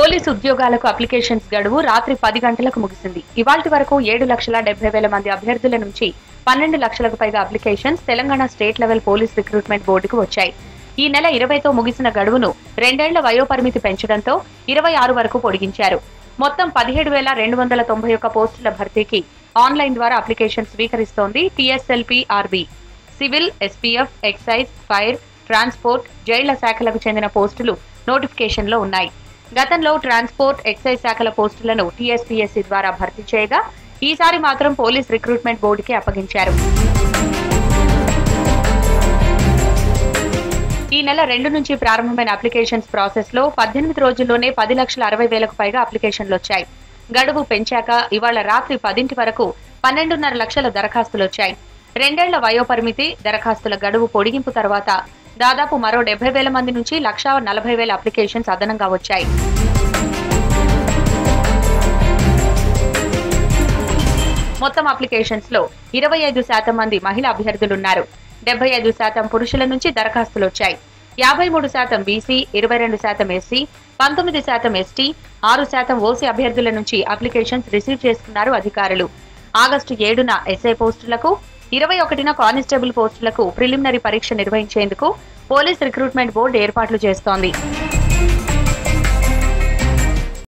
police ఉద్యోగాలకు applications గడువు రాత్రి పది గంటలకు ముగిసింది ఇవాల్టి వరకు ఏడు లక్షల డెబ్బై వేల మంది అభ్యర్థుల నుంచి పన్నెండు లక్షలకు పైగా అప్లికేషన్స్ Telangana state level police recruitment బోర్డుకు వచ్చాయి ఈ నెల ఇరవైతో ముగిసిన గడువును రెండేళ్ల వయోపరిమితి పెంచడంతో ఇరవై ఆరు వరకు పొడిగించారు మొత్తం పదిహేడు వేల రెండు వందల తొంభై ఒక్క పోస్టుల భర్తీకి ఆన్లైన్ ద్వారా అప్లికేషన్ స్వీకరిస్తోంది TSLPRB civil SPF excise fire transport జైళ్ల శాఖలకు చెందిన పోస్టులు నోటిఫికేషన్లో ఉన్నాయి గతంలో ట్రాన్స్పోర్ట్ ఎక్సైజ్ శాఖల పోస్టులను టీఎస్పీఎస్సీ ద్వారా భర్తీ చేయగా ఈసారి మాత్రం పోలీస్ రిక్రూట్మెంట్ బోర్డుకి అప్పగించారు ఈ నెల రెండు నుంచి ప్రారంభమైన అప్లికేషన్స్ ప్రాసెస్ లో పద్దెనిమిది రోజుల్లోనే పది లక్షల అరవై వేలకు పైగా అప్లికేషన్లు వచ్చాయి గడువు పెంచాక ఇవాళ రాత్రి పదింటి వరకు పన్నెండున్నర లక్షల దరఖాస్తులు వచ్చాయి రెండేళ్ల వయోపరిమితి దరఖాస్తుల గడువు పొడిగింపు తర్వాత దాదాపు మరో డెబ్బై వేల మంది నుంచి లక్షా నలభై వేల అప్లికేషన్స్ అదనంగా వచ్చాయి మొత్తం అప్లికేషన్స్ లో ఇరవై ఐదు శాతం మంది మహిళా అభ్యర్థులున్నారు డెబ్బై ఐదు శాతం పురుషుల నుంచి దరఖాస్తులు వచ్చాయి యాభై మూడు శాతం బీసీ ఇరవై రెండు శాతం ఎస్సీ పంతొమ్మిది శాతం ఎస్టీ ఆరు శాతం ఓసీ అభ్యర్థుల నుంచి అప్లికేషన్స్ రిసీవ్ చేసుకున్నారు అధికారులు ఆగస్టు ఏడున ఎస్ఐ పోస్టులకు ఇరవై ఒకటిన కానిస్టేబుల్ పోస్టులకు ప్రిలిమినరీ పరీక్ష నిర్వహించేందుకు పోలీస్ రిక్రూట్మెంట్ బోర్డు ఏర్పాట్లు చేస్తోంది